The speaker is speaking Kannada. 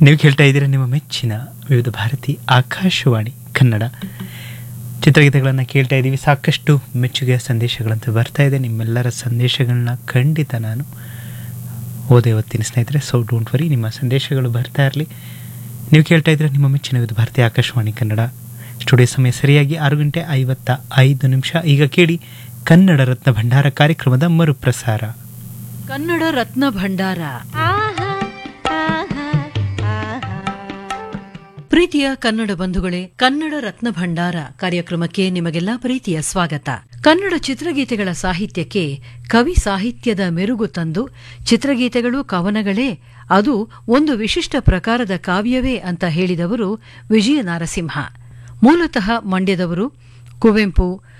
ನೀವು ಕೇಳ್ತಾ ಇದ್ದೀರಾ ನಿಮ್ಮ ಮೆಚ್ಚಿನ ವಿವಿಧ ಭಾರತಿ ಆಕಾಶವಾಣಿ ಕನ್ನಡ ಚಿತ್ರಗೀತೆಗಳನ್ನು ಕೇಳ್ತಾ ಇದ್ದೀವಿ ಸಾಕಷ್ಟು ಮೆಚ್ಚುಗೆಯ ಸಂದೇಶಗಳಂತೂ ಬರ್ತಾ ಇದೆ ನಿಮ್ಮೆಲ್ಲರ ಸಂದೇಶಗಳನ್ನ ಖಂಡಿತ ನಾನು ಓದೇ ಓದ್ತೀನಿ ಸ್ನೇಹಿತರೆ ಸೊ ಡೋಂಟ್ ವರಿ ನಿಮ್ಮ ಸಂದೇಶಗಳು ಬರ್ತಾ ಇರಲಿ ನೀವು ಕೇಳ್ತಾ ಇದ್ದೀರಾ ನಿಮ್ಮ ಮೆಚ್ಚಿನ ವಿವಿಧ ಭಾರತಿ ಆಕಾಶವಾಣಿ ಕನ್ನಡ ಸ್ಟುಡಿಯೋ ಸಮಯ ಸರಿಯಾಗಿ ಆರು ಗಂಟೆ ಐವತ್ತ ಐದು ನಿಮಿಷ ಈಗ ಕೇಳಿ ಕನ್ನಡ ರತ್ನ ಭಂಡಾರ ಕಾರ್ಯಕ್ರಮದ ಮರುಪ್ರಸಾರ ಕನ್ನಡ ರತ್ನ ಭಂಡಾರ ಪ್ರೀತಿಯ ಕನ್ನಡ ಬಂಧುಗಳೇ ಕನ್ನಡ ರತ್ನ ಭಂಡಾರ ಕಾರ್ಯಕ್ರಮಕ್ಕೆ ನಿಮಗೆಲ್ಲ ಪ್ರೀತಿಯ ಸ್ವಾಗತ ಕನ್ನಡ ಚಿತ್ರಗೀತೆಗಳ ಸಾಹಿತ್ಯಕ್ಕೆ ಕವಿ ಸಾಹಿತ್ಯದ ಮೆರುಗು ತಂದು ಚಿತ್ರಗೀತೆಗಳು ಕವನಗಳೇ ಅದು ಒಂದು ವಿಶಿಷ್ಟ ಪ್ರಕಾರದ ಕಾವ್ಯವೇ ಅಂತ ಹೇಳಿದವರು ವಿಜಯ ನಾರಸಿಂಹ ಮೂಲತಃ ಮಂಡ್ಯದವರು ಕುವೆಂಪು